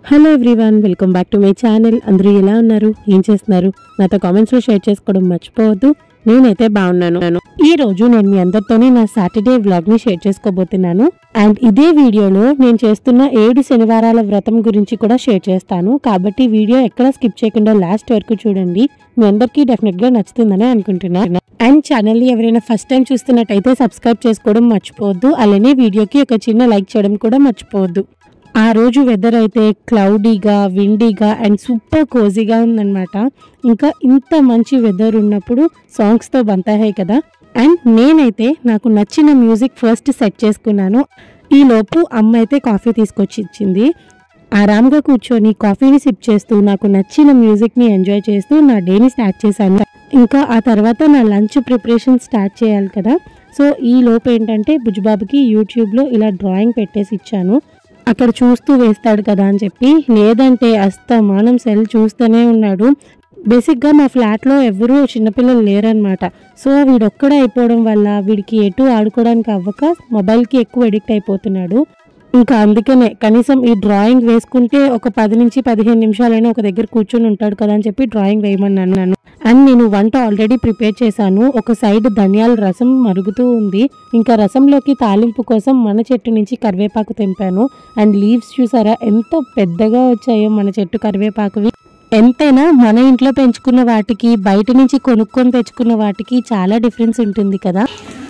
Hello everyone welcome back to my channel అందరూ ఎలా ఉన్నారు ఏం చేస్తున్నారు నాతో కామెంట్స్లో షేర్ చేసుకోవడం మర్చిపోవద్దు నేనైతే బాగున్నాను ఈ రోజు నేను మీ అందరితోనే నా సాటర్డే వ్లాగ్ ని షేర్ చేసుకోబోతున్నాను అండ్ ఇదే వీడియోలో నేను చేస్తున్న ఏడు శనివారాల వ్రతం గురించి కూడా షేర్ చేస్తాను కాబట్టి వీడియో ఎక్కడ స్కిప్ చేయకుండా లాస్ట్ వరకు చూడండి మీ అందరికీ డెఫినెట్ గా నచ్చుతుందని అనుకుంటున్నాను అండ్ ఛానల్ ని ఎవరైనా ఫస్ట్ టైం చూస్తున్నట్టయితే సబ్స్క్రైబ్ చేసుకోవడం మర్చిపోవద్దు అలానే వీడియోకి ఒక చిన్న లైక్ చేయడం కూడా మర్చిపోవద్దు ఆ రోజు వెదర్ అయితే క్లౌడీగా విండీగా అండ్ సూపర్ కోజీగా ఉందన్నమాట ఇంకా ఇంత మంచి వెదర్ ఉన్నప్పుడు సాంగ్స్తో బంతాయి కదా అండ్ నేనైతే నాకు నచ్చిన మ్యూజిక్ ఫస్ట్ సెట్ చేసుకున్నాను ఈ లోపు అమ్మ అయితే కాఫీ తీసుకొచ్చి ఇచ్చింది ఆరామ్గా కూర్చొని కాఫీని సిప్ చేస్తూ నాకు నచ్చిన మ్యూజిక్ని ఎంజాయ్ చేస్తూ నా డేని స్టార్ట్ చేశాను ఇంకా ఆ తర్వాత నా లంచ్ ప్రిపరేషన్ స్టార్ట్ చేయాలి కదా సో ఈ లోపు ఏంటంటే బుజ్జిబాబుకి యూట్యూబ్లో ఇలా డ్రాయింగ్ పెట్టేసి ఇచ్చాను అక్కడ చూస్తూ వేస్తాడు కదా అని చెప్పి లేదంటే అస్తమానం సెల్ చూస్తూనే ఉన్నాడు బేసిక్గా మా ఫ్లాట్లో ఎవరూ చిన్నపిల్లలు లేరనమాట సో వీడొక్కడే అయిపోవడం వల్ల వీడికి ఎటు ఆడుకోవడానికి అవ్వక మొబైల్కి ఎక్కువ ఎడిక్ట్ అయిపోతున్నాడు ఇంకా అందుకనే కనీసం ఈ డ్రాయింగ్ వేసుకుంటే ఒక పది నుంచి పదిహేను నిమిషాలైనా ఒక దగ్గర కూర్చొని ఉంటాడు కదా అని చెప్పి డ్రాయింగ్ వేయమన్నాను నన్ను అండ్ నేను వంట ఆల్రెడీ ప్రిపేర్ చేశాను ఒక సైడ్ ధనియాల రసం మరుగుతూ ఉంది ఇంకా రసంలోకి తాలింపు కోసం మన చెట్టు నుంచి కరివేపాకు తెంపాను అండ్ లీవ్స్ చూసారా ఎంత పెద్దగా వచ్చాయో మన చెట్టు కరివేపాకువి ఎంతైనా మన ఇంట్లో పెంచుకున్న వాటికి బయట నుంచి కొనుక్కొని తెచ్చుకున్న వాటికి చాలా డిఫరెన్స్ ఉంటుంది కదా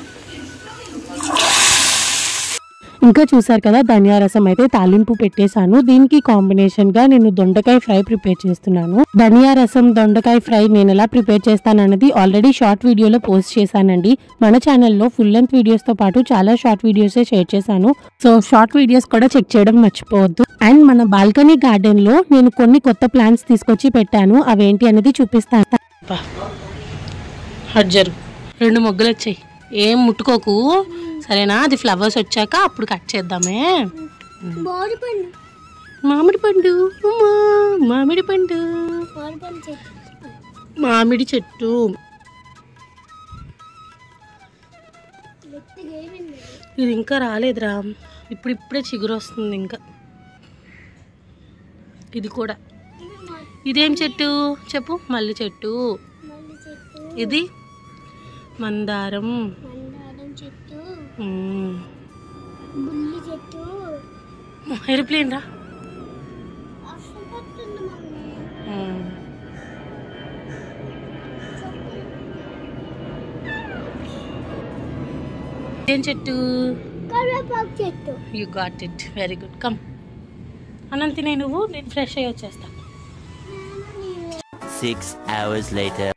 ఇంకా చూసారు కదా ధనియా రసం అయితే తాలింపు పెట్టేశాను దీనికి కాంబినేషన్ గా నేను దొండకాయ ఫ్రై ప్రిపేర్ చేస్తున్నాను ధనియా రసం దొండకాయ ఫ్రై నేను ఎలా ప్రిపేర్ చేస్తానన్నది ఆల్రెడీ షార్ట్ వీడియోలో పోస్ట్ చేశానండి మన ఛానల్లో ఫుల్ లెంత్ వీడియోస్ తో పాటు చాలా షార్ట్ వీడియోస్ షేర్ చేశాను సో షార్ట్ వీడియోస్ కూడా చెక్ చేయడం మర్చిపోవద్దు అండ్ మన బాల్కనీ గార్డెన్ లో నేను కొన్ని కొత్త ప్లాంట్స్ తీసుకొచ్చి పెట్టాను అవేంటి అనేది చూపిస్తాను హజ్జరు రెండు మొగ్గలు వచ్చాయి ఏం ముట్టుకోకు సరేనా అది ఫ్లవర్స్ వచ్చాక అప్పుడు కట్ చేద్దామే బోడి పండు మామిడి పండు ఉమ్మా, మామిడి పండు బోడి పండు చెట్టు మామిడి చెట్టు గట్టిగా ఏమైంది ఇది ఇంకా రాలేదురా ఇప్పుడు ఇప్పుడే చిగురు వస్తుంది ఇంకా ఇది కూడా ఇదేం చెట్టు చెప్పు మల్లి చెట్టు మల్లి చెట్టు ఇది మందారం మందారం చెట్టు మ్మ్. బుల్లి చెట్టు ఏరోప్లేన్ రా అసలు పడుతుంది మమ్మీ మ్మ్. ఏం చెట్టు కరివేపాకు చెట్టు you got it very good come అనంతినే నువ్వు నేను ఫ్రెష్ అయ్యి వచ్చేస్తా Six hours later.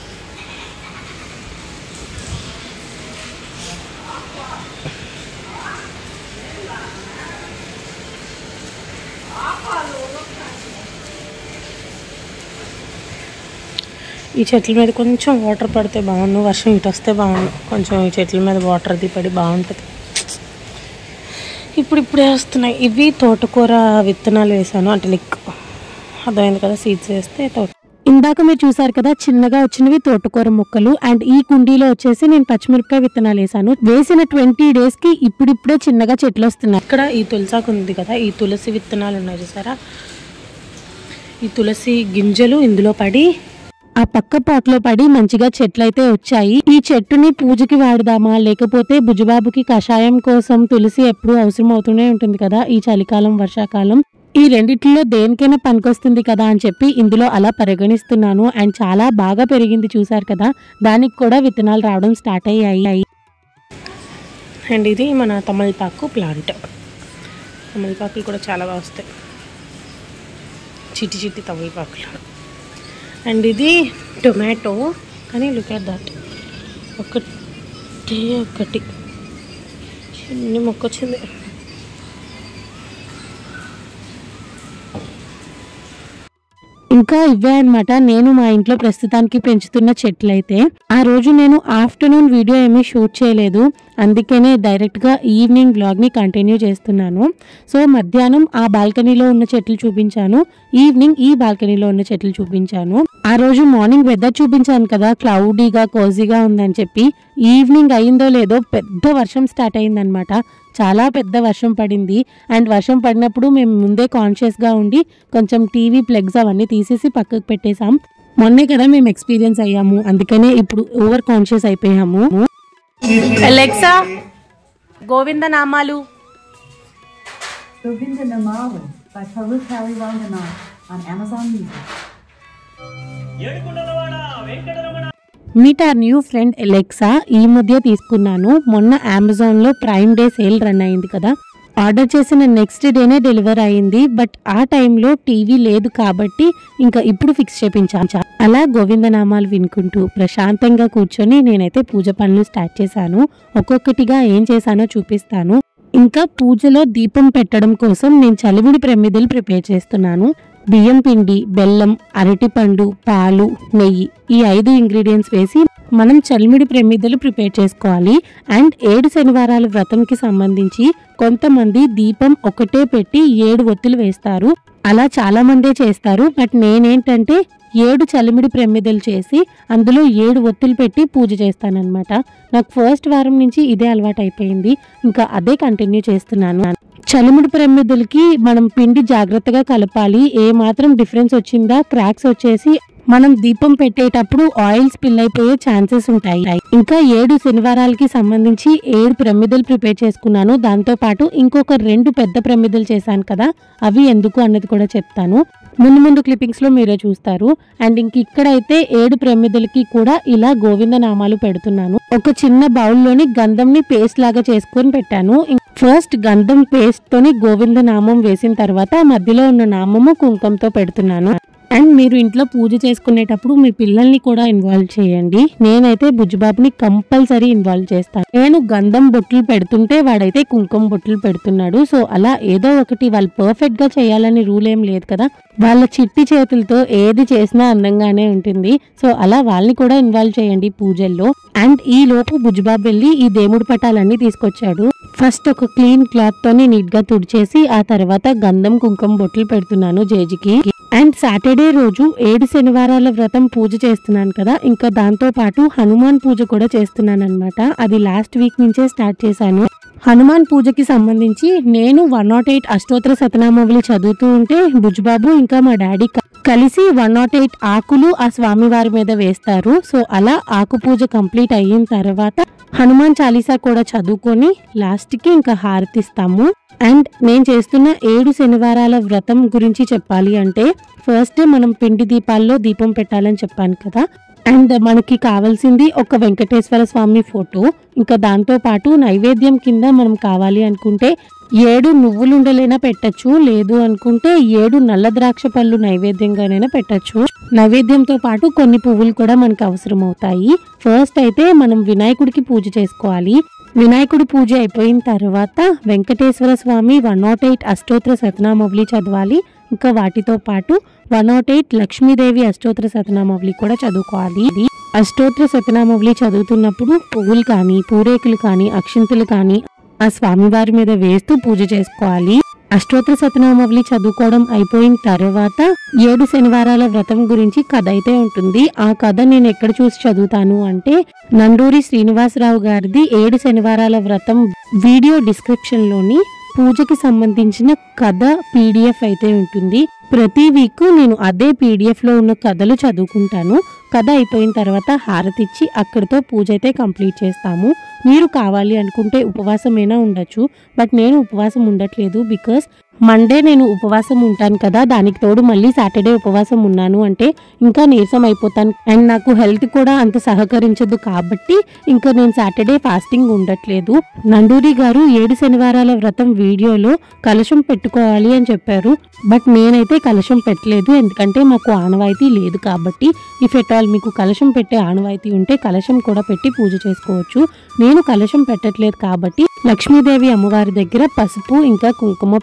ఈ చెట్ల మీద కొంచెం వాటర్ పడితే బాగుండు వర్షం ఇటు వస్తే బాగుండు కొంచెం ఈ చెట్ల మీద వాటర్ అది పడి బాగుంటుంది ఇప్పుడు ఇప్పుడే వస్తున్నాయి ఇవి తోటకూర విత్తనాలు వేసాను అంటే లైక్ అర్థమైంది కదా సీడ్స్ వేస్తే తోట ఇందాక మీరు చూసారు కదా చిన్నగా వచ్చినవి తోటకూర మొక్కలు అండ్ ఈ కుండీలో వచ్చేసి నేను పచ్చిమిరపకాయ విత్తనాలు వేసాను వేసిన ట్వంటీ డేస్ కి ఇప్పుడిప్పుడే చిన్నగా చెట్లు వస్తున్నాయి ఇక్కడ ఈ తులసాకు ఉంది కదా ఈ తులసి విత్తనాలు ఉన్నాయి చూసారా ఈ తులసి గింజలు ఇందులో పడి ఆ పక్క పాట్లో పడి మంచిగా చెట్లు అయితే వచ్చాయి ఈ చెట్టుని పూజకి వాడదామా లేకపోతే బుజ్జిబాబుకి కషాయం కోసం తులసి ఎప్పుడు అవసరం అవుతూనే ఉంటుంది కదా ఈ చలికాలం వర్షాకాలం ఈ రెండిట్లో దేనికైనా పనికొస్తుంది కదా అని చెప్పి ఇందులో అలా పరిగణిస్తున్నాను అండ్ చాలా బాగా పెరిగింది చూసారు కదా దానికి కూడా విత్తనాలు రావడం స్టార్ట్ అయ్యాయి అండ్ ఇది మన తమలపాకు ప్లాంట్ తమలపాకులు కూడా చాలా బాగా వస్తాయి చిట్టి చిట్టి తమలపాకులు అండ్ ఇది టొమాటో కానీ లుక్ అట్ దట్ ఒకటి ఒకటి చిన్ని మొక్క వచ్చింది ఇంకా ఇవే అన్నమాట నేను మా ఇంట్లో ప్రస్తుతానికి పెంచుతున్న చెట్లు అయితే ఆ రోజు నేను ఆఫ్టర్నూన్ వీడియో ఏమీ షూట్ చేయలేదు అందుకనే డైరెక్ట్గా ఈవినింగ్ బ్లాగ్ని కంటిన్యూ చేస్తున్నాను సో మధ్యాహ్నం ఆ బాల్కనీలో ఉన్న చెట్లు చూపించాను ఈవినింగ్ ఈ బాల్కనీలో ఉన్న చెట్లు చూపించాను ఆ రోజు మార్నింగ్ వెదర్ చూపించాను కదా క్లౌడీగా కోజీగా ఉందని చెప్పి ఈవినింగ్ అయిందో లేదో పెద్ద వర్షం స్టార్ట్ అయిందనమాట చాలా పెద్ద వర్షం పడింది అండ్ వర్షం పడినప్పుడు మేము ముందే కాన్షియస్గా ఉండి కొంచెం టీవీ ప్లగ్స్ అవన్నీ తీసేసి పక్కకు పెట్టేశాం మొన్నే కదా మేము ఎక్స్పీరియన్స్ అయ్యాము అందుకనే ఇప్పుడు ఓవర్ కాన్షియస్ అయిపోయాము Alexa Govinda Namalu Govinda Namalu by Farooq Harry Ranganath on Amazon Music. Meet our new friend Alexa ఈ మధ్య తీసుకున్నాను మొన్న అమెజాన్లో ప్రైమ్ డే సేల్ రన్ అయింది కదా ఆర్డర్ చేసిన నెక్స్ట్ డేనే డెలివర్ అయింది బట్ ఆ టైంలో టీవీ లేదు కాబట్టి ఇంకా ఇప్పుడు ఫిక్స్ చేపించాను అలా గోవిందనామాలు వినుకుంటూ ప్రశాంతంగా కూర్చొని నేనైతే పూజ పనులు స్టార్ట్ చేశాను ఒక్కొక్కటిగా ఏం చేశానో చూపిస్తాను ఇంకా పూజలో దీపం పెట్టడం కోసం నేను చలివిడి ప్రమిదలు ప్రిపేర్ చేస్తున్నాను బియ్యం పిండి బెల్లం అరటిపండు పాలు నెయ్యి ఈ ఐదు ఇంగ్రీడియంట్స్ వేసి మనం చలిమిడి ప్రమిదలు ప్రిపేర్ చేసుకోవాలి అండ్ ఏడు శనివారాల వ్రతంకి సంబంధించి కొంతమంది దీపం ఒకటే పెట్టి ఏడు ఒత్తులు వేస్తారు అలా చాలా మందే చేస్తారు బట్ నేనేంటంటే ఏడు చలిమిడి ప్రమిదలు చేసి అందులో ఏడు ఒత్తులు పెట్టి పూజ చేస్తానన్నమాట నాకు ఫస్ట్ వారం నుంచి ఇదే అలవాటు అయిపోయింది ఇంకా అదే కంటిన్యూ చేస్తున్నాను చలిమిడి ప్రమిదలకి మనం పిండి జాగ్రత్తగా కలపాలి ఏ మాత్రం డిఫరెన్స్ వచ్చిందా క్రాక్స్ వచ్చేసి మనం దీపం పెట్టేటప్పుడు ఆయిల్ స్పిల్ అయిపోయే ఛాన్సెస్ ఉంటాయి ఇంకా ఏడు శనివారాలకి సంబంధించి ఏడు ప్రమిదలు ప్రిపేర్ చేసుకున్నాను దాంతో పాటు ఇంకొక రెండు పెద్ద ప్రమిదలు చేశాను కదా అవి ఎందుకు అన్నది కూడా చెప్తాను ముందు ముందు క్లిప్పింగ్స్ లో మీరే చూస్తారు అండ్ ఇంక ఇక్కడైతే ఏడు ప్రమిదలకి కూడా ఇలా గోవింద నామాలు పెడుతున్నాను ఒక చిన్న బౌల్లోని గంధంని పేస్ట్ లాగా చేసుకొని పెట్టాను ఫస్ట్ గంధం పేస్ట్ తోని గోవింద నామం వేసిన తర్వాత మధ్యలో ఉన్న నామము కుంకంతో పెడుతున్నాను అండ్ మీరు ఇంట్లో పూజ చేసుకునేటప్పుడు మీ పిల్లల్ని కూడా ఇన్వాల్వ్ చేయండి నేనైతే బుజ్జిబాబుని కంపల్సరీ ఇన్వాల్వ్ చేస్తాను నేను గంధం బొట్లు పెడుతుంటే వాడైతే కుంకుమ బొట్లు పెడుతున్నాడు సో అలా ఏదో ఒకటి వాళ్ళు పర్ఫెక్ట్ గా చేయాలని రూల్ ఏం లేదు కదా వాళ్ళ చిట్టి చేతులతో ఏది చేసినా అందంగానే ఉంటుంది సో అలా వాళ్ళని కూడా ఇన్వాల్వ్ చేయండి పూజల్లో అండ్ ఈ లోపు బుజ్జిబాబు వెళ్ళి ఈ దేవుడి పటాలన్నీ తీసుకొచ్చాడు ఫస్ట్ ఒక క్లీన్ క్లాత్ తోని నీట్ గా తుడిచేసి ఆ తర్వాత గంధం కుంకుమ బొట్లు పెడుతున్నాను జేజికి అండ్ సాటర్డే రోజు ఏడు శనివారాల వ్రతం పూజ చేస్తున్నాను కదా ఇంకా దాంతో పాటు హనుమాన్ పూజ కూడా చేస్తున్నాను అనమాట అది లాస్ట్ వీక్ నుంచే స్టార్ట్ చేశాను హనుమాన్ పూజకి సంబంధించి నేను వన్ నాట్ ఎయిట్ అష్టోత్తర శతనామావళి చదువుతూ ఉంటే బుజ్బాబు ఇంకా మా డాడీ క- కలిసి వన్ నాట్ ఎయిట్ ఆకులు ఆ స్వామివారి మీద వేస్తారు సో అలా ఆకు పూజ కంప్లీట్ అయిన తర్వాత హనుమాన్ చాలీసా కూడా చదువుకొని లాస్ట్ కి ఇంకా హారతిస్తాము అండ్ నేను చేస్తున్న ఏడు శనివారాల వ్రతం గురించి చెప్పాలి అంటే ఫస్ట్ మనం పిండి దీపాల్లో దీపం పెట్టాలని చెప్పాను కదా అండ్ మనకి కావాల్సింది ఒక వెంకటేశ్వర స్వామి ఫోటో ఇంకా దాంతో పాటు నైవేద్యం కింద మనం కావాలి అనుకుంటే ఏడు నువ్వులుండలైనా పెట్టచ్చు లేదు అనుకుంటే ఏడు నల్ల ద్రాక్ష పళ్ళు నైవేద్యంగానైనా పెట్టచ్చు నైవేద్యంతో పాటు కొన్ని పువ్వులు కూడా మనకు అవసరం అవుతాయి ఫస్ట్ అయితే మనం వినాయకుడికి పూజ చేసుకోవాలి వినాయకుడి పూజ అయిపోయిన తర్వాత Venkateshwara Swamy one nought eight Ashtottara Shatanamavali చదవాలి ఇంకా వాటితో పాటు వన్ నాట్ ఎయిట్ లక్ష్మీదేవి అష్టోత్తర శతనామవళి కూడా చదువుకోవాలి ఇది అష్టోత్తర శతనామవళి చదువుతున్నప్పుడు పువ్వులు కానీ పూరేకులు కానీ అక్షింతలు కానీ ఆ స్వామివారి మీద వేస్తూ పూజ చేసుకోవాలి అష్టోత్తర శతనామవళి చదువుకోవడం అయిపోయిన తర్వాత ఏడు శనివారాల వ్రతం గురించి కథ అయితే ఉంటుంది ఆ కథ నేను ఎక్కడ చూసి చదువుతాను అంటే నండూరి శ్రీనివాసరావు గారిది ఏడు శనివారాల వ్రతం వీడియో డిస్క్రిప్షన్ లోని పూజకి సంబంధించిన కథ పీడిఎఫ్ అయితే ఉంటుంది ప్రతి వీక్ నేను అదే పీడిఎఫ్ లో ఉన్న కథలు చదువుకుంటాను కథ అయిపోయిన తర్వాత హారతిచ్చి అక్కడితో పూజ అయితే కంప్లీట్ చేస్తాము మీరు కావాలి అనుకుంటే ఉపవాసమైనా ఉండొచ్చు బట్ నేను ఉపవాసం ఉండట్లేదు బికాస్ మండే నేను ఉపవాసం ఉంటాను కదా దానికి తోడు మళ్ళీ సాటర్డే ఉపవాసం ఉన్నాను అంటే ఇంకా నీరసం అయిపోతాను అండ్ నాకు హెల్త్ కూడా అంత సహకరించదు కాబట్టి ఇంకా నేను సాటర్డే ఫాస్టింగ్ ఉండట్లేదు నండూరి గారు ఏడు శనివారాల వ్రతం వీడియోలో కలశం పెట్టుకోవాలి అని చెప్పారు బట్ నేనైతే కలశం పెట్టలేదు ఎందుకంటే మాకు ఆనవాయితీ లేదు కాబట్టి ఇఫ్ ఎట్ ఆల్ మీకు కలశం పెట్టే ఆనవాయితీ ఉంటే కలశం కూడా పెట్టి పూజ చేసుకోవచ్చు నేను కలశం పెట్టట్లేదు కాబట్టి లక్ష్మీదేవి అమ్మవారి దగ్గర పసుపు ఇంకా కుంకుమ పెడుతున్నాను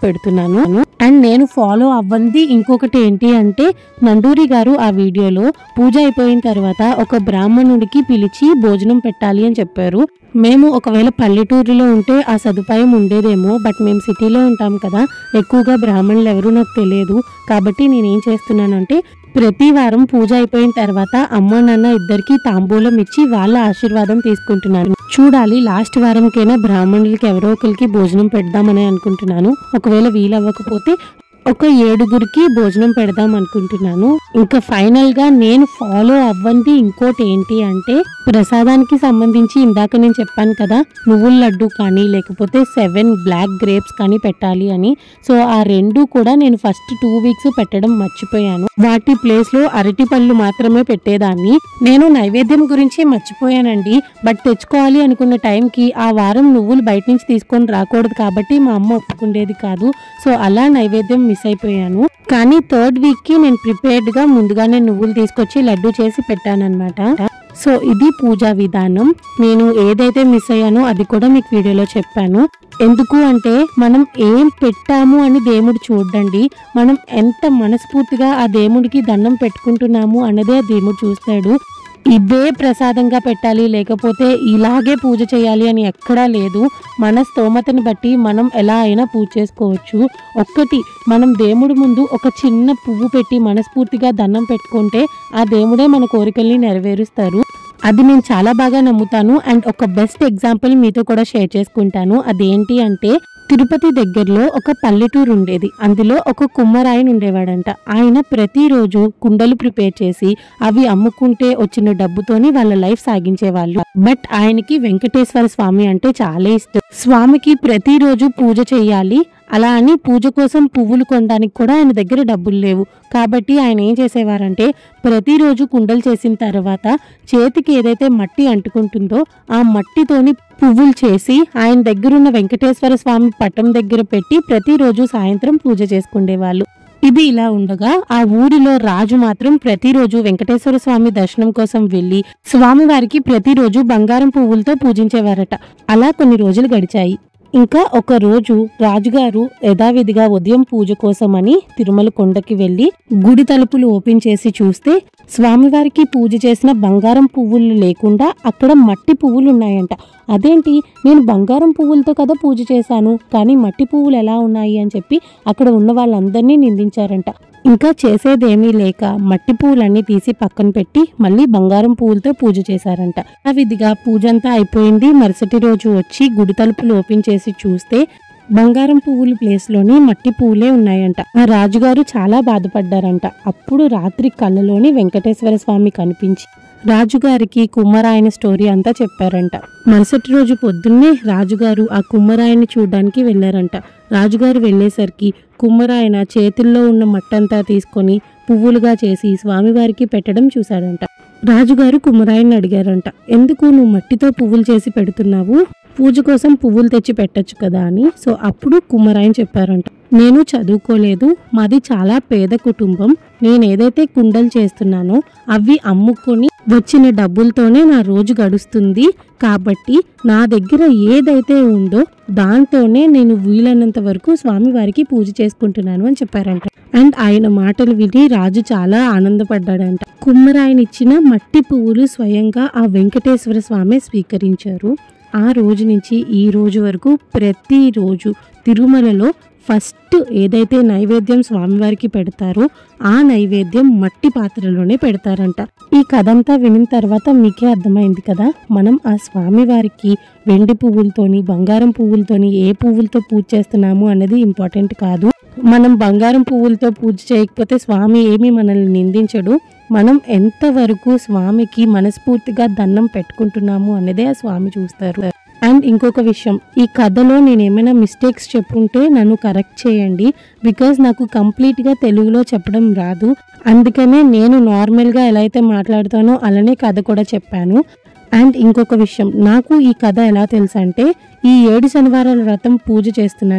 అనుకుంటున్నాను అండ్ నేను ఫాలో అవ్వంది ఇంకొకటి ఏంటి అంటే నండూరి గారు ఆ వీడియోలో పూజ అయిపోయిన తర్వాత ఒక బ్రాహ్మణుడికి పిలిచి భోజనం పెట్టాలి అని చెప్పారు మేము ఒకవేళ పల్లెటూరులో ఉంటే ఆ సదుపాయం ఉండేదేమో బట్ మేము సిటీలో ఉంటాం కదా ఎక్కువగా బ్రాహ్మణులు ఎవరు నాకు తెలియదు కాబట్టి నేనేం చేస్తున్నానంటే ప్రతి వారం పూజ అయిపోయిన తర్వాత అమ్మ నాన్న ఇద్దరికి తాంబూలం ఇచ్చి వాళ్ళ ఆశీర్వాదం తీసుకుంటున్నాను చూడాలి లాస్ట్ వారంకైనా బ్రాహ్మణులకి ఎవరో ఒకరికి భోజనం పెడదామని అనుకుంటున్నాను ఒకవేళ వీలవ్వకపోతే ఒక ఏడుగురికి భోజనం పెడదాం అనుకుంటున్నాను ఇంకా ఫైనల్ గా నేను ఫాలో అవ్వంది ఇంకోటి ఏంటి అంటే ప్రసాదానికి సంబంధించి ఇందాక నేను చెప్పాను కదా నువ్వుల లడ్డు కానీ లేకపోతే సెవెన్ బ్లాక్ గ్రేప్స్ కానీ పెట్టాలి అని సో ఆ రెండు కూడా నేను ఫస్ట్ టూ వీక్స్ పెట్టడం మర్చిపోయాను వాటి ప్లేస్ లో అరటి పళ్ళు మాత్రమే పెట్టేదాన్ని నేను నైవేద్యం గురించి మర్చిపోయానండి బట్ తెచ్చుకోవాలి అనుకున్న టైంకి ఆ వారం నువ్వులు బయట నుంచి తీసుకొని రాకూడదు కాబట్టి మా అమ్మ ఒప్పుకుండేది కాదు సో అలా నైవేద్యం మిస్ అయిపోయాను కానీ థర్డ్ వీక్ కి నేను ప్రిపేర్డ్ గా ముందుగానే నువ్వులు తీసుకొచ్చి లడ్డు చేసి పెట్టానన్నమాట సో ఇది పూజా విధానం నేను ఏదైతే మిస్ అయ్యానో అది కూడా మీకు వీడియోలో చెప్పాను ఎందుకు అంటే మనం ఏం పెట్టాము అని దేవుడు చూడండి మనం ఎంత మనస్ఫూర్తిగా ఆ దేవుడికి దండం పెట్టుకుంటున్నాము అన్నదే ఆ దేవుడు చూస్తాడు ఇవే ప్రసాదంగా పెట్టాలి లేకపోతే ఇలాగే పూజ చేయాలి అని ఎక్కడా లేదు మన స్తోమతని బట్టి మనం ఎలా అయినా పూజ చేసుకోవచ్చు ఒక్కటి మనం దేవుడి ముందు ఒక చిన్న పువ్వు పెట్టి మనస్ఫూర్తిగా దండం పెట్టుకుంటే ఆ దేవుడే మన కోరికల్ని నెరవేరుస్తారు అది నేను చాలా బాగా నమ్ముతాను అండ్ ఒక బెస్ట్ ఎగ్జాంపుల్ మీతో కూడా షేర్ చేసుకుంటాను అదేంటి అంటే తిరుపతి దగ్గరలో ఒక పల్లెటూరు ఉండేది అందులో ఒక కుమ్మరాయన ఉండేవాడంట ఆయన ప్రతిరోజు కుండలు ప్రిపేర్ చేసి అవి అమ్ముకుంటే వచ్చిన డబ్బుతోని వాళ్ళ లైఫ్ సాగించేవాళ్ళు బట్ ఆయనకి వెంకటేశ్వర స్వామి అంటే చాలా ఇష్టం స్వామికి ప్రతిరోజు పూజ చేయాలి అలా అని పూజ కోసం పువ్వులు కొనడానికి కూడా ఆయన దగ్గర డబ్బులు లేవు కాబట్టి ఆయన ఏం చేసేవారంటే ప్రతిరోజు కుండలు చేసిన తర్వాత చేతికి ఏదైతే మట్టి అంటుకుంటుందో ఆ మట్టితోని పువ్వులు చేసి ఆయన దగ్గరున్న వెంకటేశ్వర స్వామి పటం దగ్గర పెట్టి ప్రతిరోజు సాయంత్రం పూజ చేసుకునేవాళ్ళు ఇది ఇలా ఉండగా ఆ ఊరిలో రాజు మాత్రం ప్రతిరోజు వెంకటేశ్వర స్వామి దర్శనం కోసం వెళ్లి స్వామివారికి ప్రతిరోజు బంగారం పువ్వులతో పూజించేవారట అలా కొన్ని రోజులు గడిచాయి ఇంకా ఒక రోజు రాజుగారు యథావిధిగా ఉదయం పూజ కోసమని తిరుమల కొండకి వెళ్లి గుడి తలుపులు ఓపెన్ చేసి చూస్తే స్వామివారికి పూజ చేసిన బంగారం పువ్వులు లేకుండా అక్కడ మట్టి పువ్వులు ఉన్నాయంట అదేంటి నేను బంగారం పువ్వులతో కదా పూజ చేశాను కానీ మట్టి పువ్వులు ఎలా ఉన్నాయి అని చెప్పి అక్కడ ఉన్న వాళ్ళందరినీ నిందించారంట ఇంకా చేసేదేమీ లేక మట్టి పువ్వులన్నీ తీసి పక్కన పెట్టి మళ్ళీ బంగారం పువ్వులతో పూజ చేశారంట ఆ విధిగా పూజ అంతా అయిపోయింది మరుసటి రోజు వచ్చి గుడి తలుపులు ఓపెన్ చేసి చూస్తే బంగారం పువ్వుల ప్లేస్లోని మట్టి పువ్వులే ఉన్నాయంట ఆ రాజుగారు చాలా బాధపడ్డారంట అప్పుడు రాత్రి కళ్ళలోని వెంకటేశ్వర స్వామి కనిపించి రాజుగారికి కుమ్మరాయన స్టోరీ అంతా చెప్పారంట మరుసటి రోజు పొద్దున్నే రాజుగారు ఆ కుమ్మరాయని చూడడానికి వెళ్ళారంట రాజుగారు వెళ్ళేసరికి కుమ్మరాయన చేతుల్లో ఉన్న మట్టంతా తీసుకొని పువ్వులుగా చేసి స్వామివారికి పెట్టడం చూశాడంట రాజుగారు కుమ్మరాయన్ని అడిగారంట ఎందుకు నువ్వు మట్టితో పువ్వులు చేసి పెడుతున్నావు పూజ కోసం పువ్వులు తెచ్చి పెట్టొచ్చు కదా అని సో అప్పుడు కుమ్మరాయన్ చెప్పారంట నేను చదువుకోలేదు మాది చాలా పేద కుటుంబం నేను ఏదైతే కుండలు చేస్తున్నానో అవి అమ్ముకొని వచ్చిన డబ్బులతోనే నా రోజు గడుస్తుంది కాబట్టి నా దగ్గర ఏదైతే ఉందో దాంతోనే నేను వీలైనంత వరకు స్వామివారికి పూజ చేసుకుంటున్నాను అని చెప్పారంట అండ్ ఆయన మాటలు విని రాజు చాలా ఆనందపడ్డాడంట కుమ్మరాయన ఇచ్చిన మట్టి పువ్వులు స్వయంగా ఆ వెంకటేశ్వర స్వామి స్వీకరించారు ఆ రోజు నుంచి ఈ రోజు వరకు ప్రతిరోజు తిరుమలలో ఫస్ట్ ఏదైతే నైవేద్యం స్వామివారికి పెడతారో ఆ నైవేద్యం మట్టి పాత్రలోనే పెడతారంట ఈ కథ అంతా వినిన తర్వాత మీకే అర్థమైంది కదా మనం ఆ స్వామివారికి వెండి పువ్వులతోని బంగారం పువ్వులతోని ఏ పువ్వులతో పూజ చేస్తున్నాము అన్నది ఇంపార్టెంట్ కాదు మనం బంగారం పువ్వులతో పూజ చేయకపోతే స్వామి ఏమీ మనల్ని నిందించడు మనం ఎంతవరకు స్వామికి మనస్ఫూర్తిగా దండం పెట్టుకుంటున్నాము అనేదే ఆ స్వామి చూస్తారు అండ్ ఇంకొక విషయం ఈ కథలో నేను ఏమైనా మిస్టేక్స్ చెప్పుంటే నన్ను కరెక్ట్ చేయండి బికాజ్ నాకు కంప్లీట్గా తెలుగులో చెప్పడం రాదు అందుకనే నేను నార్మల్గా ఎలా అయితే మాట్లాడతానో అలానే కథ కూడా చెప్పాను అండ్ ఇంకొక విషయం నాకు ఈ కథ ఎలా తెలుసు అంటే ఈ ఏడు శనివారాల వ్రతం పూజ చేస్తున్నాను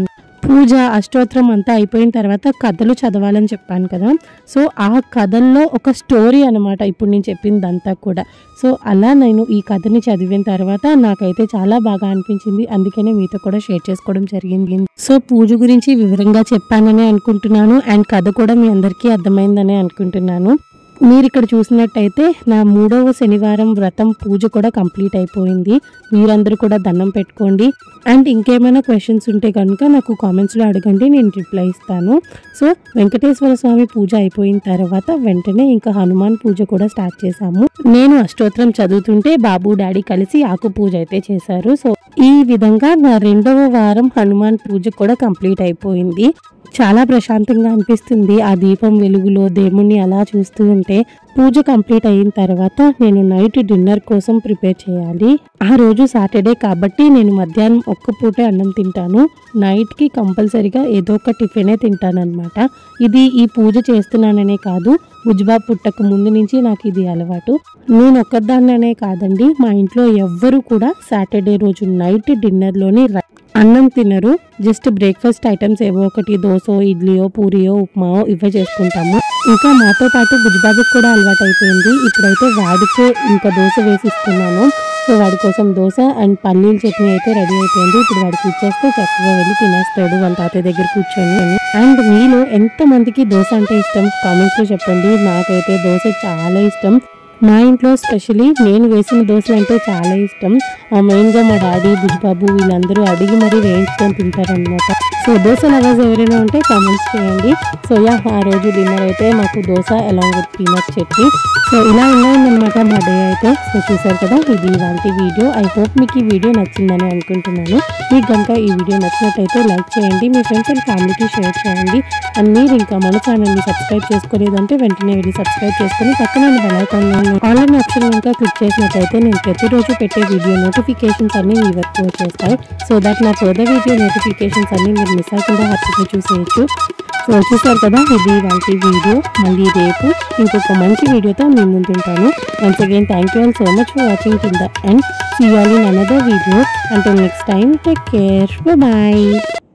పూజ అష్టోత్తరం అంతా అయిపోయిన తర్వాత కథలు చదవాలని చెప్పాను కదా సో ఆ కథల్లో ఒక స్టోరీ అనమాట ఇప్పుడు నేను చెప్పిందంతా కూడా సో అలా నేను ఈ కథని చదివిన తర్వాత నాకైతే చాలా బాగా అనిపించింది అందుకనే మీతో కూడా షేర్ చేసుకోవడం జరిగింది సో పూజ గురించి వివరంగా చెప్పానని అనుకుంటున్నాను అండ్ కథ కూడా మీ అందరికీ అర్థమైందని అనుకుంటున్నాను మీరు ఇక్కడ చూసినట్టయితే నా మూడవ శనివారం వ్రతం పూజ కూడా కంప్లీట్ అయిపోయింది మీరందరూ కూడా దండం పెట్టుకోండి అండ్ ఇంకేమైనా క్వశ్చన్స్ ఉంటే కనుక నాకు కామెంట్స్లో అడగండి నేను రిప్లై ఇస్తాను సో వెంకటేశ్వర స్వామి పూజ అయిపోయిన తర్వాత వెంటనే ఇంకా హనుమాన్ పూజ కూడా స్టార్ట్ చేశాము నేను అష్టోత్తరం చదువుతుంటే బాబు డాడీ కలిసి ఆకు పూజ అయితే చేశారు సో ఈ విధంగా నా రెండవ వారం హనుమాన్ పూజ కూడా కంప్లీట్ అయిపోయింది చాలా ప్రశాంతంగా అనిపిస్తుంది ఆ దీపం వెలుగులో దేవుణ్ణి అలా చూస్తూ ఉంటే పూజ కంప్లీట్ అయిన తర్వాత నేను నైట్ డిన్నర్ కోసం ప్రిపేర్ చేయాలి ఆ రోజు సాటర్డే కాబట్టి నేను మధ్యాహ్నం ఒక్క పూటే అన్నం తింటాను నైట్కి కంపల్సరీగా ఏదో ఒక టిఫినే తింటాను అనమాట ఇది ఈ పూజ చేస్తున్నాననే కాదు ఉజ్బా పుట్టక ముందు నుంచి నాకు ఇది అలవాటు నేను ఒక్కదాన్ననే కాదండి మా ఇంట్లో ఎవ్వరు కూడా సాటర్డే రోజు నైట్ డిన్నర్లోని అన్నం తినరు జస్ట్ బ్రేక్ఫాస్ట్ ఐటమ్స్ ఏవో ఒకటి దోశ ఇడ్లీయో పూరియో ఉప్మావో ఇవే చేసుకుంటాము ఇంకా మాతో పాటు బుజ్బాబుకి కూడా అలవాటు అయిపోయింది ఇప్పుడైతే వాడికే ఇంకా దోశ వేసి ఇస్తున్నాను సో వాడి కోసం దోశ అండ్ పల్లీల చట్నీ అయితే రెడీ అయిపోయింది ఇప్పుడు వాడికి ఇచ్చేస్తే చక్కగా వెళ్ళి తినేస్తాడు వాళ్ళ తాతయ్య దగ్గర కూర్చొని అండ్ మీలో ఎంత మందికి దోశ అంటే ఇష్టం కామెంట్స్ లో చెప్పండి నాకైతే దోశ చాలా ఇష్టం మా ఇంట్లో స్పెషలీ నేను వేసిన దోశలు అంటే చాలా ఇష్టం ఆ మెయిన్గా మా డాడీ బుజ్బాబు వీళ్ళందరూ అడిగి మరీ వేయించుకొని తింటారనమాట సో దోశ లవర్స్ ఎవరైనా ఉంటే కామెంట్స్ చేయండి సో యా ఆ రోజు డిన్నర్ అయితే మాకు dosa along with peanut chutney so ఇలా ఉన్నాయన్నమాట మా డే అయితే సో చూసారు కదా ఇది ఇలాంటి వీడియో ఐ హోప్ మీకు ఈ వీడియో నచ్చిందని అనుకుంటున్నాను మీకు కనుక ఈ వీడియో నచ్చినట్టయితే లైక్ చేయండి మీ ఫ్రెండ్స్ అండ్ ఫ్యామిలీకి షేర్ చేయండి అండ్ మీరు ఇంకా మన ఛానల్ని సబ్స్క్రైబ్ చేసుకోలేదంటే వెంటనే వెళ్ళి సబ్స్క్రైబ్ చేసుకుని పక్కన బెల్ ఐకాన్ ఆన్లైన్ ఆప్షన్ కనుక క్లిక్ చేసినట్టయితే నేను ప్రతిరోజు పెట్టే వీడియో నోటిఫికేషన్స్ అన్ని మీ వరకు వచ్చేస్తాయి సో దట్ నా ఫర్దర్ వీడియో నోటిఫికేషన్స్ అన్ని మీరు మిస్ అవ్వకుండా హ్యాపీగా చూసేయచ్చు సో చూసారు కదా ఇది వాళ్ళకి వీడియో మళ్ళీ రేపు ఇంకొక మంచి వీడియోతో మీ ముందుంటాను once again thank you all so much for watching కింద and see all in another video అంటే next time take care bye